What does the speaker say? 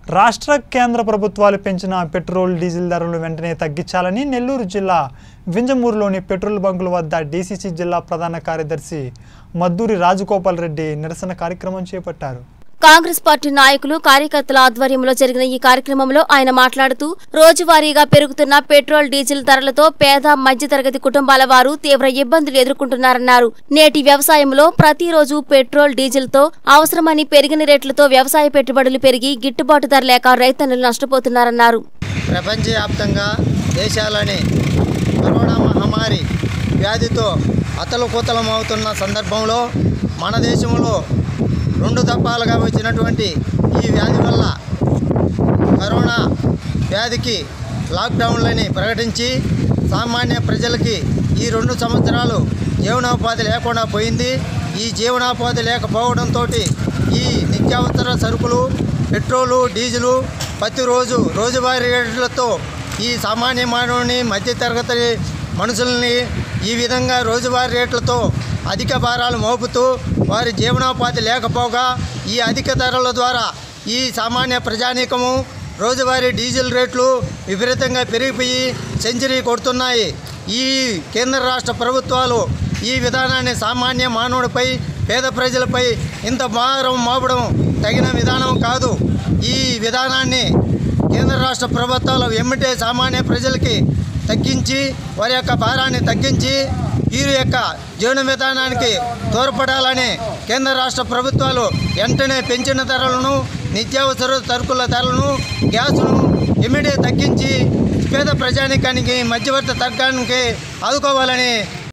రాష్ట్ర కేంద్ర ప్రభుత్వాలు పెంచిన పెట్రోల్ డీజిల్ ధరలు వెంటనే తగ్గించాలని నెల్లూరు జిల్లా వింజమూరులోని పెట్రోల్ బంకుల వద్ద డీసీసీ జిల్లా ప్రధాన కార్యదర్శి మద్దూరి రాజగోపాల్ రెడ్డి నిరసన కార్యక్రమం చేపట్టారు కాంగ్రెస్ పార్టీ నాయకులు కార్యకర్తల ఆధ్వర్యంలో జరిగిన ఈ కార్యక్రమంలో ఆయన మాట్లాడుతూ రోజువారీగా పెరుగుతున్న పెట్రోల్ డీజిల్ ధరలతో పేద మధ్యతరగతి కుటుంబాల వారు తీవ్ర ఇబ్బందులు ఎదుర్కొంటున్నారన్నారు నేటి వ్యవసాయంలో ప్రతిరోజు పెట్రోల్ డీజిల్ తో అవసరమని పెరిగిన రేట్లతో వ్యవసాయ పెట్టుబడులు పెరిగి గిట్టుబాటు ధర లేక రైతన్నులు నష్టపోతున్నారన్నారు ప్రపంచవ్యాప్తంగా దేశాలని కరోనా మహమ్మారి వ్యాధితో అతలకుతలం అవుతున్న సందర్భంలో మన దేశంలో రెండు దప్పాలుగా వచ్చినటువంటి ఈ వ్యాధి వల్ల కరోనా వ్యాధికి లాక్డౌన్లని ప్రకటించి సామాన్య ప్రజలకి ఈ రెండు సంవత్సరాలు జీవనోపాధి లేకుండా పోయింది ఈ జీవనోపాధి లేకపోవడంతో ఈ నిత్యావసర సరుకులు పెట్రోలు డీజిలు ప్రతిరోజు రోజువారీ రేట్లతో ఈ సామాన్య మానవుని మధ్యతరగతి మనుషుల్ని ఈ విధంగా రోజువారీ రేట్లతో అధిక భారాలు మోపుతూ వారి జీవనోపాధి లేకపోగా ఈ అధిక ధరల ద్వారా ఈ సామాన్య ప్రజానీకము రోజువారీ డీజిల్ రేట్లు విపరీతంగా పెరిగిపోయి సెంచరీ కొడుతున్నాయి ఈ కేంద్ర రాష్ట్ర ప్రభుత్వాలు ఈ విధానాన్ని సామాన్య మానవుడిపై పేద ప్రజలపై ఇంత భారం మోపడం తగిన విధానం కాదు ఈ విధానాన్ని కేంద్ర రాష్ట్ర ప్రభుత్వాలు ఎమ్మిటే సామాన్య ప్రజలకి తగ్గించి వారి యొక్క భారాన్ని తగ్గించి వీరి యొక్క జీవన విధానానికి తోడ్పడాలని కేంద్ర రాష్ట్ర ప్రభుత్వాలు వెంటనే పెంచిన ధరలను నిత్యావసర సరుకుల ధరలను గ్యాసును ఇమిడే తగ్గించి పేద ప్రజానికానికి మధ్యవర్తి తగ్గానికి ఆదుకోవాలని